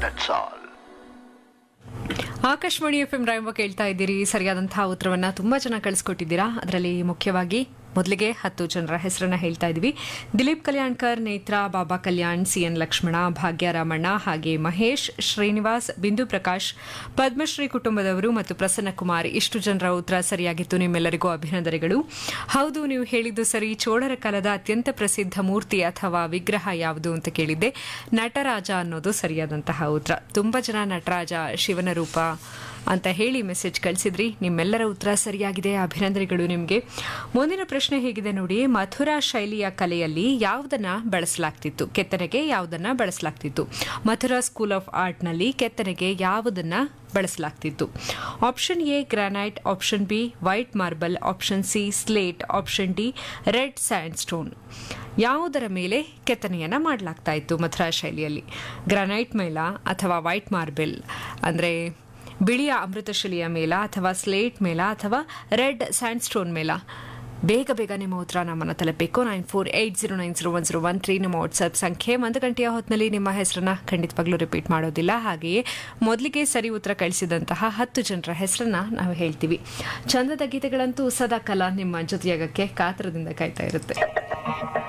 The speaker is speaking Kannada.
That's all. Akashvani F M ರಾಯಂಬ ಕೇಳ್ತಾ ಇದ್ದೀರಿ ಸರಿಯಾದಂತಹ ಉತ್ತರವನ್ನ ತುಂಬಾ ಜನ ಕಳಿಸ್ಕೊಟ್ಟಿದ್ದೀರಾ ಅದರಲ್ಲಿ ಮುಖ್ಯವಾಗಿ ಮೊದಲಿಗೆ ಹತ್ತು ಜನರ ಹೆಸರನ್ನ ಹೇಳ್ತಾ ಇದ್ವಿ ದಿಲೀಪ್ ಕಲ್ಯಾಣ್ಕರ್ ನೇತ್ರ ಬಾಬಾ ಕಲ್ಯಾಣ್ ಸಿಎನ್ ಲಕ್ಷ್ಮಣ ಭಾಗ್ಯ ರಾಮಣ್ಣ ಹಾಗೆ ಮಹೇಶ್ ಶ್ರೀನಿವಾಸ್ ಬಿಂದು ಪ್ರಕಾಶ್ ಪದ್ಮಶ್ರೀ ಕುಟುಂಬದವರು ಮತ್ತು ಪ್ರಸನ್ನ ಕುಮಾರ್ ಇಷ್ಟು ಜನರ ಉತ್ತರ ಸರಿಯಾಗಿತ್ತು ನಿಮ್ಮೆಲ್ಲರಿಗೂ ಅಭಿನಂದನೆಗಳು ಹೌದು ನೀವು ಹೇಳಿದ್ದು ಸರಿ ಚೋಳರ ಕಾಲದ ಅತ್ಯಂತ ಪ್ರಸಿದ್ಧ ಮೂರ್ತಿ ಅಥವಾ ವಿಗ್ರಹ ಯಾವುದು ಅಂತ ಕೇಳಿದ್ದೆ ನಟರಾಜ ಅನ್ನೋದು ಸರಿಯಾದಂತಹ ಉತ್ತರ ತುಂಬಾ ಜನ ನಟರಾಜ ಶಿವನ ರೂಪ ಅಂತ ಹೇಳಿ ಮೆಸೇಜ್ ಕಳಿಸಿದ್ರಿ ನಿಮ್ಮೆಲ್ಲರ ಉತ್ತರ ಸರಿಯಾಗಿದೆ ಅಭಿನಂದನೆಗಳು ನಿಮಗೆ ಮುಂದಿನ ಪ್ರಶ್ನೆ ಹೇಗಿದೆ ನೋಡಿ ಮಥುರಾ ಶೈಲಿಯ ಕಲೆಯಲ್ಲಿ ಯಾವುದನ್ನ ಬಳಸಲಾಗ್ತಿತ್ತು ಕೆತ್ತನೆಗೆ ಯಾವುದನ್ನ ಬಳಸಲಾಗ್ತಿತ್ತು ಮಥುರಾ ಸ್ಕೂಲ್ ಆಫ್ ಆರ್ಟ್ನಲ್ಲಿ ಕೆತ್ತನೆಗೆ ಯಾವುದನ್ನ ಬಳಸಲಾಗ್ತಿತ್ತು option A granite option B white marble option C slate option D red sand stone ಯಾವುದರ ಮೇಲೆ ಕೆತ್ತನೆಯನ್ನ ಮಾಡಲಾಗ್ತಾ ಇತ್ತು ಮಥುರಾ ಶೈಲಿಯಲ್ಲಿ ಗ್ರಾನೈಟ್ ಮೇಲ ಅಥವಾ ವೈಟ್ ಮಾರ್ಬಲ್ ಅಂದರೆ ಬಿಳಿಯ ಅಮೃತಶಿಲೆಯ ಮೇಲ ಅಥವಾ ಸ್ಲೇಟ್ ಮೇಲ ಅಥವಾ ರೆಡ್ ಸ್ಯಾಂಡ್ ಸ್ಟೋನ್ ಮೇಲ ಬೇಗ ಬೇಗ ನಿಮ್ಮ ಉತ್ತರ ನಮ್ಮನ್ನು ತಲುಪಬೇಕು nine four eight zero nine zero one zero one three ನಿಮ್ಮ ವಾಟ್ಸಪ್ ಸಂಖ್ಯೆ ಒಂದು ಗಂಟೆಯ ಹೊತ್ತಿನಲ್ಲಿ ನಿಮ್ಮ ಹೆಸರನ್ನ ಖಂಡಿತವಾಗ್ಲೂ ರಿಪೀಟ್ ಮಾಡೋದಿಲ್ಲ ಹಾಗೆಯೇ ಮೊದಲಿಗೆ ಸರಿ ಉತ್ತರ ಕಳಿಸಿದಂತಹ ಹತ್ತು ಜನರ ಹೆಸರನ್ನ ನಾವು ಹೇಳ್ತೀವಿ ಚಂದದ ಗೀತೆಗಳಂತೂ ಸದಾ ಕಾಲ ನಿಮ್ಮ ಜೊತೆಯಾಗಕ್ಕೆ ಕಾತರದಿಂದ ಕಾಯ್ತಾ ಇರುತ್ತೆ